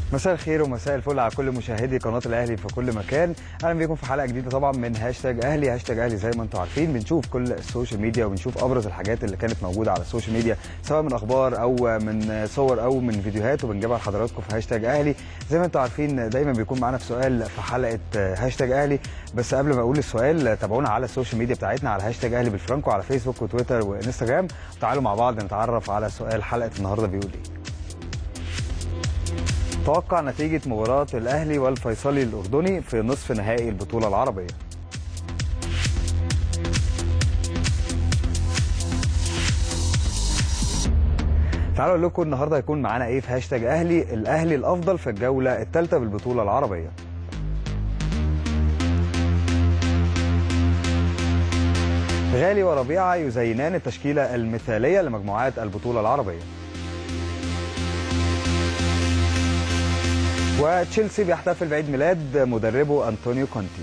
مساء الخير ومساء الفل على كل مشاهدي قناه الاهلي في كل مكان اهلا بيكم في حلقه جديده طبعا من هاشتاج اهلي هاشتاج اهلي زي ما انتم عارفين بنشوف كل السوشيال ميديا وبنشوف ابرز الحاجات اللي كانت موجوده على السوشيال ميديا سواء من اخبار او من صور او من فيديوهات وبنجيبها لحضراتكم في هاشتاج اهلي زي ما انتم عارفين دايما بيكون معانا في سؤال في حلقه هاشتاج اهلي بس قبل ما اقول السؤال تابعونا على السوشيال ميديا بتاعتنا على هاشتاج اهلي بالفرانكو على فيسبوك وتويتر وانستجرام تعالوا مع بعض نتعرف على سؤال حلقه النهارده بيقول ايه توقع نتيجة مباراة الأهلي والفيصلي الأردني في نصف نهائي البطولة العربية تعالوا اقول لكم النهارده هيكون معانا ايه في هاشتاج اهلي الاهلي الافضل في الجوله الثالثه بالبطوله العربيه غالي وربيعه يزينان التشكيله المثاليه لمجموعات البطوله العربيه وتشيلسي بيحتفل بعيد ميلاد مدربه انطونيو كونتي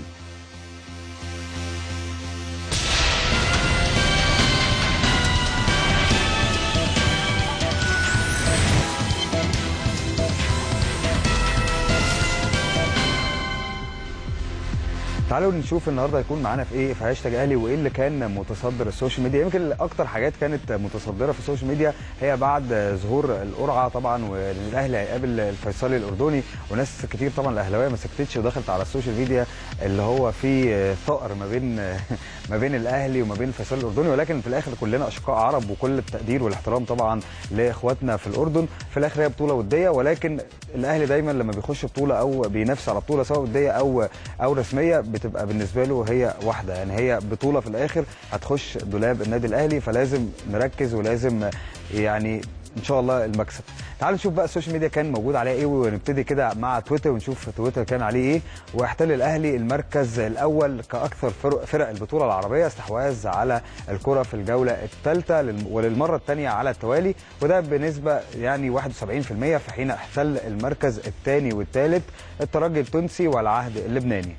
تعالوا نشوف النهارده هيكون معانا في ايه في هاشتاج اهلي وايه اللي كان متصدر السوشيال ميديا يمكن اكتر حاجات كانت متصدره في السوشيال ميديا هي بعد ظهور القرعه طبعا والاهلي هيقابل الفيصلي الاردني وناس كتير طبعا الاهلاويه ما سكتتش ودخلت على السوشيال ميديا اللي هو في ثأر ما بين ما بين الاهلي وما بين الفيصلي الاردني ولكن في الاخر كلنا اشقاء عرب وكل التقدير والاحترام طبعا لاخواتنا في الاردن في الاخر هي بطوله وديه ولكن الاهلي دايما لما بيخش بطوله او بينافس على بطوله سواء وديه او او رسميه بتبقى بالنسبه له هي واحده يعني هي بطوله في الاخر هتخش دولاب النادي الاهلي فلازم نركز ولازم يعني ان شاء الله المكسب تعالوا نشوف بقى السوشيال ميديا كان موجود عليها ايه ونبتدي كده مع تويتر ونشوف تويتر كان عليه ايه واحتل الاهلي المركز الاول كاكثر فرق, فرق البطوله العربيه استحواذ على الكره في الجوله الثالثه وللمره الثانيه على التوالي وده بنسبه يعني 71% في حين احتل المركز الثاني والثالث الترجي التونسي والعهد اللبناني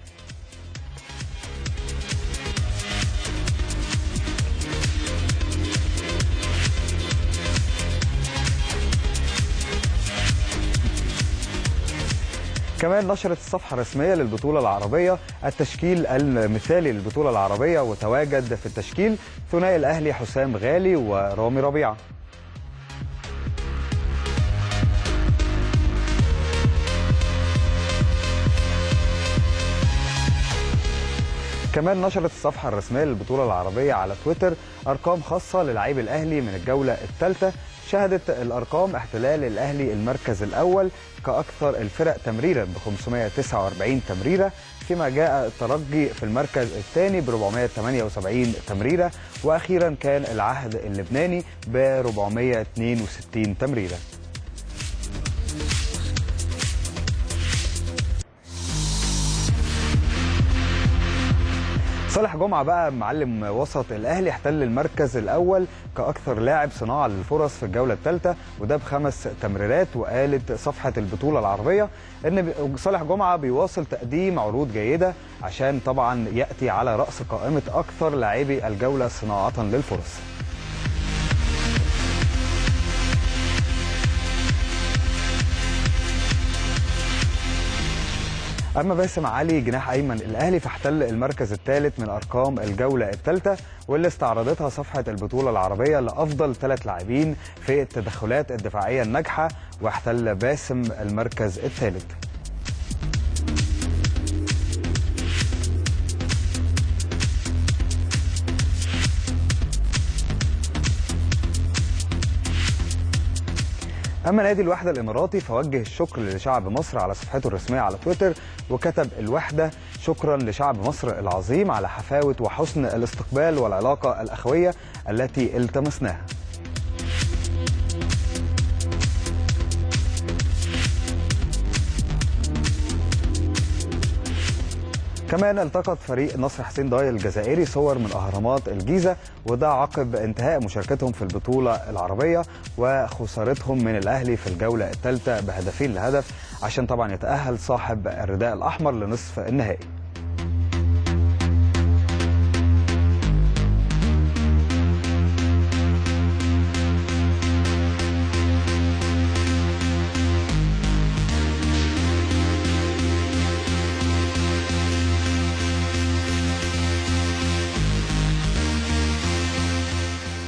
كمان نشرت الصفحة الرسمية للبطولة العربية التشكيل المثالي للبطولة العربية وتواجد في التشكيل ثنائي الأهلي حسام غالي ورامي ربيعة كمان نشرت الصفحة الرسمية للبطولة العربية على تويتر أرقام خاصة للاعبي الأهلي من الجولة الثالثة شهدت الارقام احتلال الاهلي المركز الاول كاكثر الفرق تمريرا ب 549 تمريره فيما جاء الترجي في المركز الثاني ب 478 تمريره واخيرا كان العهد اللبناني ب 462 تمريره صالح جمعه بقى معلم وسط الاهلي احتل المركز الاول كاكثر لاعب صناعه للفرص في الجوله الثالثه وده بخمس تمريرات وقالت صفحه البطوله العربيه ان صالح جمعه بيواصل تقديم عروض جيده عشان طبعا ياتي على راس قائمه اكثر لاعبي الجوله صناعه للفرص اما باسم علي جناح ايمن الاهلي فاحتل المركز الثالث من ارقام الجوله الثالثه واللي استعرضتها صفحه البطوله العربيه لافضل ثلاث لاعبين في التدخلات الدفاعيه الناجحه واحتل باسم المركز الثالث اما نادي الوحده الاماراتي فوجه الشكر لشعب مصر على صفحته الرسميه على تويتر وكتب الوحده شكرا لشعب مصر العظيم على حفاوه وحسن الاستقبال والعلاقه الاخويه التي التمسناها كمان التقط فريق نصر حسين ضايل الجزائري صور من اهرامات الجيزه وده عقب انتهاء مشاركتهم في البطوله العربيه وخسارتهم من الاهلي في الجوله الثالثه بهدفين لهدف عشان طبعا يتاهل صاحب الرداء الاحمر لنصف النهائي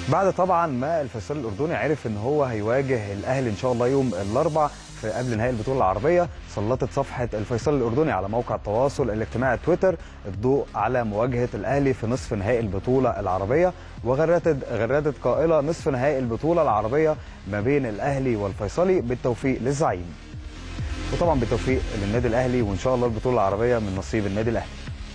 بعد طبعا ما الفيصل الاردني عرف ان هو هيواجه الاهلي ان شاء الله يوم الاربعاء في قبل نهائي البطوله العربيه سلطت صفحه الفيصل الاردني على موقع التواصل الاجتماعي تويتر الضوء على مواجهه الاهلي في نصف نهائي البطوله العربيه وغردت غردت قائله نصف نهائي البطوله العربيه ما بين الاهلي والفيصلي بالتوفيق للزعيم وطبعا بالتوفيق للنادي الاهلي وان شاء الله البطوله العربيه من نصيب النادي الاهلي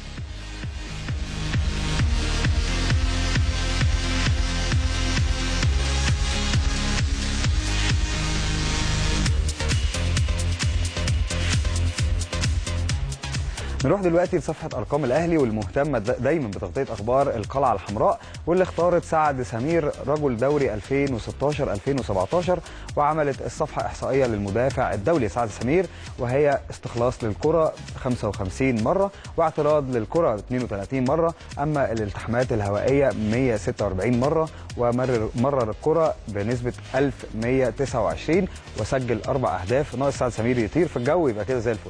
نروح دلوقتي لصفحه ارقام الاهلي والمهتمه دايما بتغطيه اخبار القلعه الحمراء واللي اختارت سعد سمير رجل دوري 2016 2017 وعملت الصفحه احصائيه للمدافع الدولي سعد سمير وهي استخلاص للكره 55 مره واعتراض للكره 32 مره اما الالتحامات الهوائيه 146 مره ومرر مرر الكره بنسبه 1129 وسجل اربع اهداف ناقص سعد سمير يطير في الجو يبقى كده زي الفل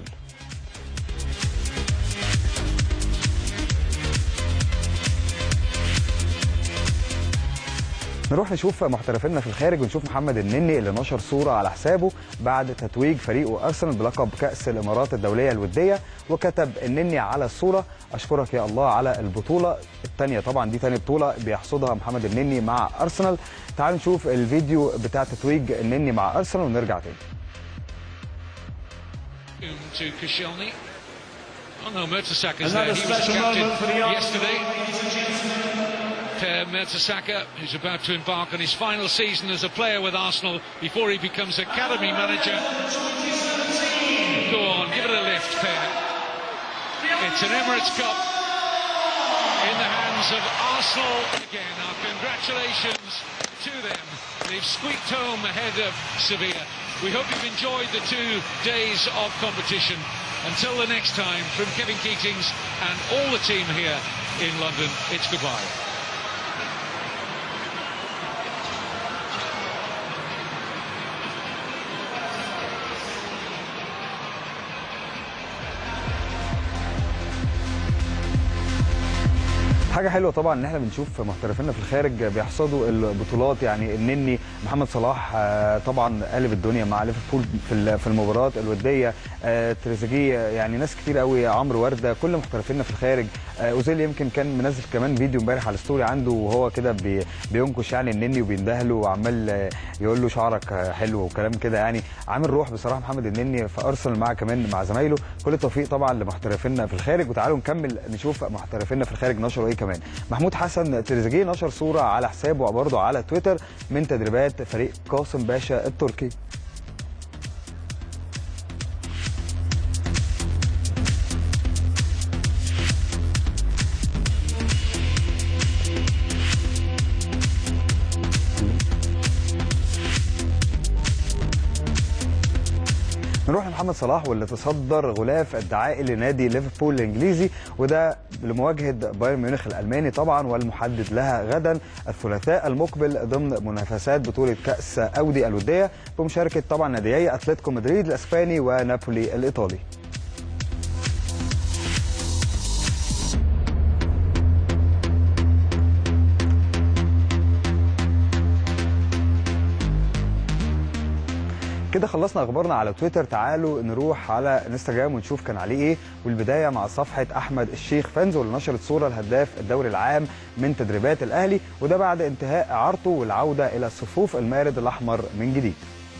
نروح نشوف محترفينا في الخارج ونشوف محمد النني اللي نشر صوره على حسابه بعد تتويج فريقه ارسنال بلقب كاس الامارات الدوليه الوديه وكتب النني على الصوره اشكرك يا الله على البطوله الثانيه طبعا دي ثاني بطوله بيحصدها محمد النني مع ارسنال تعالوا نشوف الفيديو بتاع تتويج النني مع ارسنال ونرجع تاني to Koscielny. Oh no, Mertesacker there. He was captain yesterday. Uh, Mertesacker, who's about to embark on his final season as a player with Arsenal before he becomes academy manager. Go on, give it a lift, pair. It's an Emirates Cup in the hands of Arsenal again. Our congratulations to them. They've squeaked home ahead of Sevilla. We hope you've enjoyed the two days of competition. Until the next time, from Kevin Keatings and all the team here in London, it's goodbye. حاجه حلوه طبعا ان احنا بنشوف محترفينا في الخارج بيحصدوا البطولات يعني النني محمد صلاح طبعا قلب الدنيا مع ليفربول في في المباراه الوديه تريزيجيه يعني ناس كتير قوي عمرو ورده كل محترفينا في الخارج اوزيل يمكن كان منزل كمان فيديو امبارح على الستوري عنده وهو كده بينكش يعني النني وبيندهله وعمال يقول له شعرك حلو وكلام كده يعني عامل روح بصراحه محمد النني في ارسنال مع كمان مع زمايله كل التوفيق طبعا لمحترفينا في الخارج وتعالوا نكمل نشوف محترفينا في الخارج نشروا ايه كمان محمود حسن تريزيجيه نشر صوره على حسابه برضه على تويتر من تدريبات فريق قاسم باشا التركي نروح لمحمد صلاح واللي تصدر غلاف الدعائي لنادي ليفربول الانجليزي وده لمواجهه بايرن ميونخ الالماني طبعا والمحدد لها غدا الثلاثاء المقبل ضمن منافسات بطوله كاس اودي الوديه بمشاركه طبعا ناديي اتلتيكو مدريد الاسباني ونابولي الايطالي. كده خلصنا اخبارنا على تويتر تعالوا نروح على انستجرام ونشوف كان عليه ايه والبدايه مع صفحه احمد الشيخ فانز واللي نشرت صوره الهداف الدوري العام من تدريبات الاهلي وده بعد انتهاء اعارته والعوده الى صفوف المارد الاحمر من جديد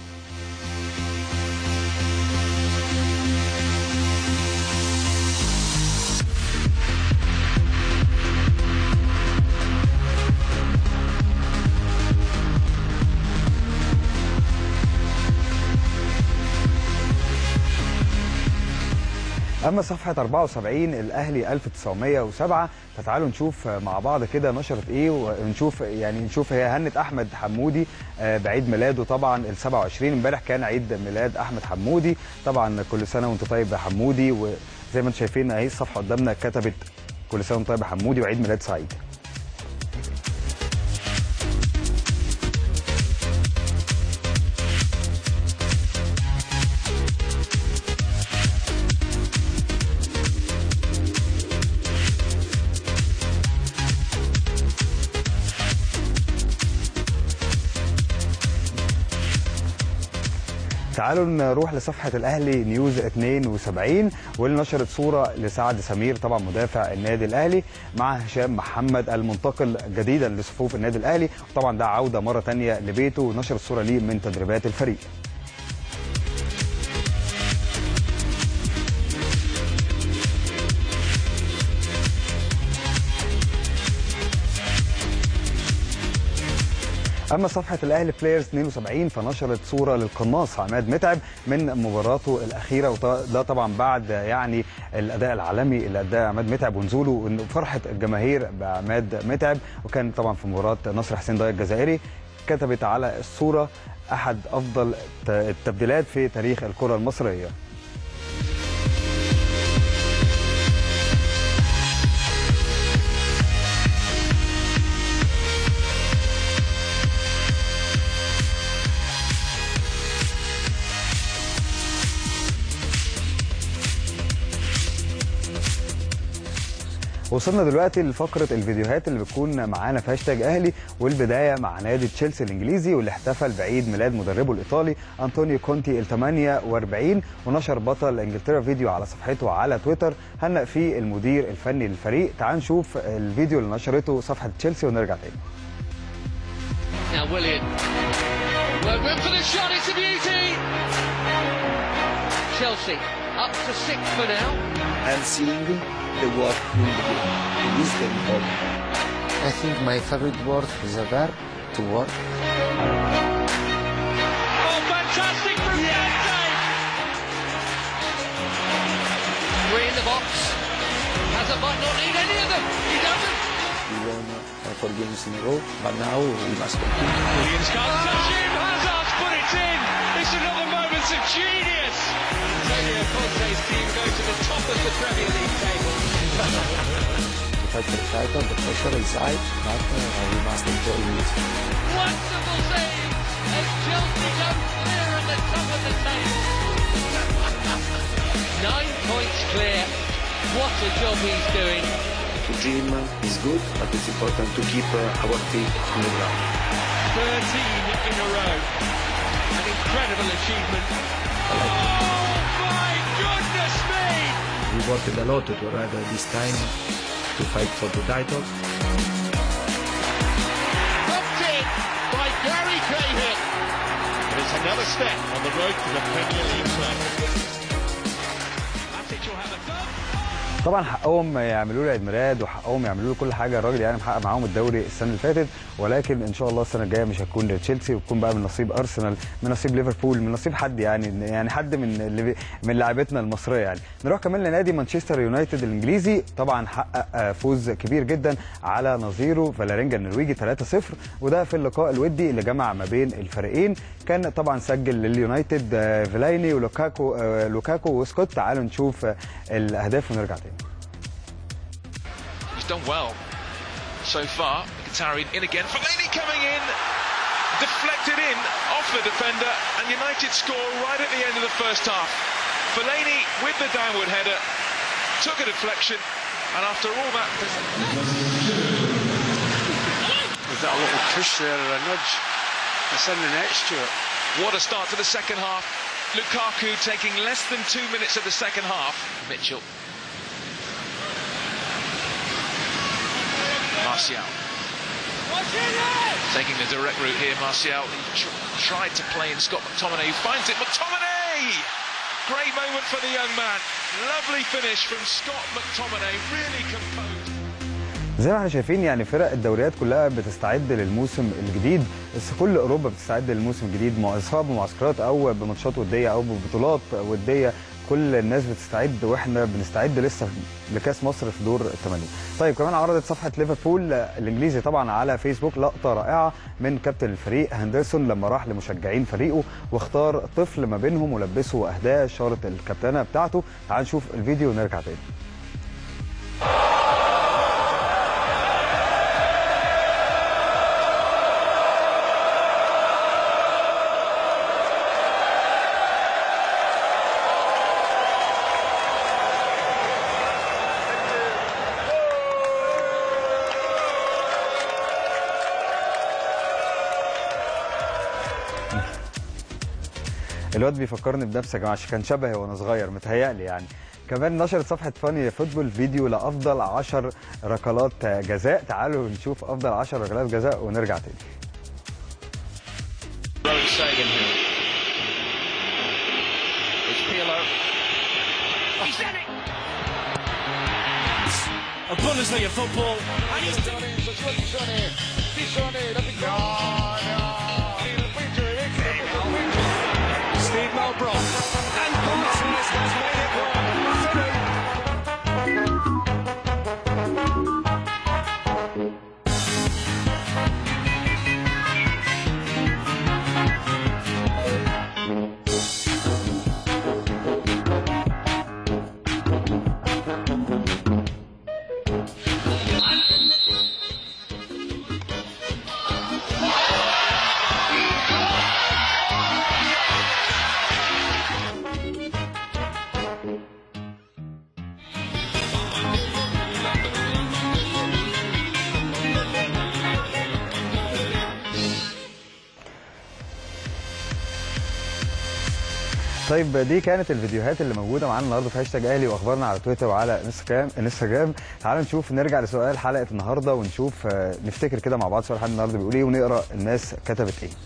اما صفحه 74 الاهلي 1907 فتعالوا نشوف مع بعض كده نشرت ايه ونشوف يعني نشوف هي هنت احمد حمودي بعيد ميلاده طبعا ال 27 امبارح كان عيد ميلاد احمد حمودي طبعا كل سنه وانت طيب يا حمودي وزي ما انتم شايفين اهي الصفحه قدامنا كتبت كل سنه وانت طيب يا حمودي وعيد ميلاد سعيد تعالوا نروح لصفحه الاهلي نيوز 72 واللي نشرت صوره لسعد سمير طبعا مدافع النادي الاهلي مع هشام محمد المنتقل جديدا لصفوف النادي الاهلي وطبعا ده عوده مره ثانيه لبيته ونشر الصوره ليه من تدريبات الفريق اما صفحه الاهلي بلايرز 72 فنشرت صوره للقناص عماد متعب من مباراته الاخيره وده طبعا بعد يعني الاداء العالمي اللي اداه عماد متعب ونزوله وفرحه الجماهير بعماد متعب وكان طبعا في مباراه نصر حسين ضايع الجزائري كتبت على الصوره احد افضل التبديلات في تاريخ الكره المصريه وصلنا دلوقتي لفقره الفيديوهات اللي بتكون معانا في هاشتاج اهلي والبدايه مع نادي تشيلسي الانجليزي واللي احتفل بعيد ميلاد مدربه الايطالي انطونيو كونتي ال 48 ونشر بطل انجلترا فيديو على صفحته على تويتر هنأ فيه المدير الفني للفريق تعال نشوف الفيديو اللي نشرته صفحه تشيلسي ونرجع تاني Now William. Well, room for the shot. It's a beauty. Chelsea up to six for now. and seeing the work in the game. It is the important. I think my favorite word is a verb to work. Oh, fantastic from Dante! Three in the box. Hazard might not need any of them. He doesn't. We won uh, four games in a row, but now we must compete. Williams can't touch him. Hazard's put it in. It's another moment of genius. Antonio Conte's team go to the top of the Premier League table. To fight for the title, the pressure is high, but uh, we must enjoy it. Wonderful save as Chelsea go clear at the top of the table. Nine points clear. What a job he's doing. To dream is good, but it's important to keep uh, our feet on the ground. 13 in a row. An incredible achievement. Oh my goodness me! We worked a lot to arrive at this time to fight for the title. Bumped in by Gary Cahill. But it's another step on the road to the Premier League club. Matic will have a go. طبعا حقهم يعملوا له عيد ميلاد وحقهم يعملوا له كل حاجه الراجل يعني محقق معاهم الدوري السنه اللي فاتت ولكن ان شاء الله السنه الجايه مش هتكون لتشيلسي وتكون بقى من نصيب ارسنال من نصيب ليفربول من نصيب حد يعني يعني حد من اللي بي- من لاعبتنا المصريه يعني نروح كمان لنادي مانشستر يونايتد الانجليزي طبعا حقق آه، فوز كبير جدا على نظيره فالارينجا النرويجي 3-0 وده في اللقاء الودي اللي جمع ما بين الفريقين كان طبعا سجل لليونايتد آه، فيلايني ولوكاكو آه، لوكاكو وسكوت تعالوا نشوف آه، الاهداف ونرجع تاني He's done well so far. Mkhitaryan in again. Fellaini coming in, deflected in off the defender, and United score right at the end of the first half. Fellaini with the downward header took a deflection, and after all that, We've got a little push there or a nudge. It's in the net, Stuart. what a start to the second half. Lukaku taking less than two minutes of the second half. Mitchell. Martial. Taking the direct route here, Martial. He tr- tried to play in Scott McTominay, who finds it. McTominay! Great moment for the young man. Lovely finish from Scott McTominay, really composed. زي ما احنا شايفين يعني فرق الدوريات كلها بتستعد للموسم الجديد بس كل اوروبا بتستعد للموسم الجديد مع- سواء بمعسكرات او بماتشات وديه او ببطولات وديه كل الناس بتستعد واحنا بنستعد لسه لكاس مصر في دور الثمانيه. طيب كمان عرضت صفحه ليفربول الانجليزي طبعا على فيسبوك لقطه رائعه من كابتن الفريق هندرسون لما راح لمشجعين فريقه واختار طفل ما بينهم ولبسه اهداء شاره الكابتنه بتاعته. تعال نشوف الفيديو ونرجع تاني. الواد بيفكرني بنفسي يا جماعه عشان كان شبهي وانا صغير متهيألي يعني كمان نشرت صفحه فاني فوتبول فيديو لافضل 10 ركلات جزاء تعالوا نشوف افضل 10 ركلات جزاء ونرجع تاني Rowan Sagan here. It's Pirlo. He's done it! Of Bundesliga football. And he's Steve Melbrock. And Martinez has made it one. طيب دي كانت الفيديوهات اللي موجوده معانا النهارده في هاشتاج اهلي واخبارنا على تويتر وعلى انستجرام انستجرام تعالوا نشوف نرجع لسؤال حلقه النهارده ونشوف آه، نفتكر كده مع بعض سؤال حلقه النهارده بيقول ايه ونقرا الناس كتبت ايه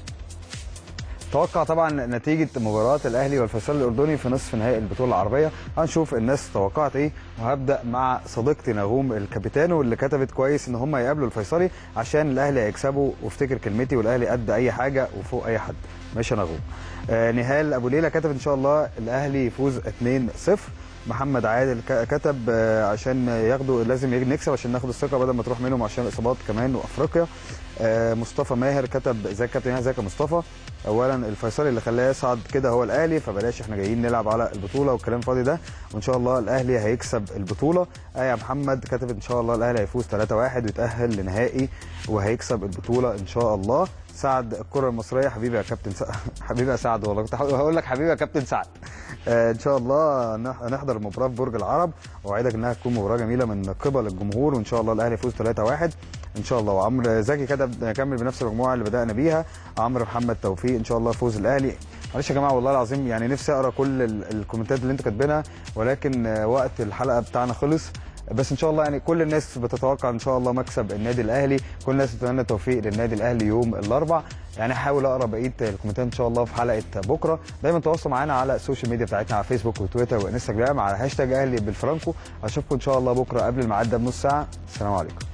توقع طبعا نتيجه مباراه الاهلي والفيصل الاردني في نصف نهائي البطوله العربيه هنشوف الناس توقعت ايه وهبدا مع صديقتي نغوم الكابيتانو اللي كتبت كويس ان هم يقابلوا الفيصلي عشان الاهلي هيكسبوا وافتكر كلمتي والاهلي قد اي حاجه وفوق اي حد ماشي يا نغوم آه نهال ابو ليلى كتب ان شاء الله الاهلي يفوز 2-0 محمد عادل ك- كتب آه، عشان ياخدوا لازم يجي نكسب عشان ناخد الثقه بدل ما تروح منهم عشان الاصابات كمان وافريقيا آه، مصطفى ماهر كتب ازيك يا كابتن إيهاب؟ ازيك يا مصطفى اولا الفيصلي اللي خلاه يصعد كده هو الاهلي فبلاش احنا جايين نلعب على البطوله والكلام فاضي ده وان شاء الله الاهلي هيكسب البطوله ايه محمد كتب ان شاء الله الاهلي هيفوز 3-1 ويتاهل لنهائي وهيكسب البطوله ان شاء الله سعد الكره المصريه حبيبي يا كابتن سعد حبيبي يا سعد والله كنت هقول لك حبيبي يا كابتن سعد آه، ان شاء الله نح- نحضر المباراه في برج العرب واوعدك انها تكون مباراه جميله من قبل الجمهور وان شاء الله الاهلي يفوز 3-1 ان شاء الله وعمرو زكي كتب كمل بنفس المجموعه اللي بدانا بيها عمرو محمد توفيق ان شاء الله فوز الاهلي معلش يا جماعه والله العظيم يعني نفسي اقرا كل ال- الكومنتات اللي انتوا كاتبينها ولكن آه، وقت الحلقه بتاعنا خلص بس ان شاء الله يعني كل الناس بتتوقع ان شاء الله مكسب النادي الاهلي كل الناس تتمنى التوفيق للنادي الاهلي يوم الاربع يعني هحاول اقرا بقيه الكومنتات ان شاء الله في حلقه بكره دايما تواصلوا معانا على السوشيال ميديا بتاعتنا على فيسبوك وتويتر وانستجرام على هاشتاج اهلي بالفرانكو اشوفكم ان شاء الله بكره قبل الميعاد ده بنص ساعه السلام عليكم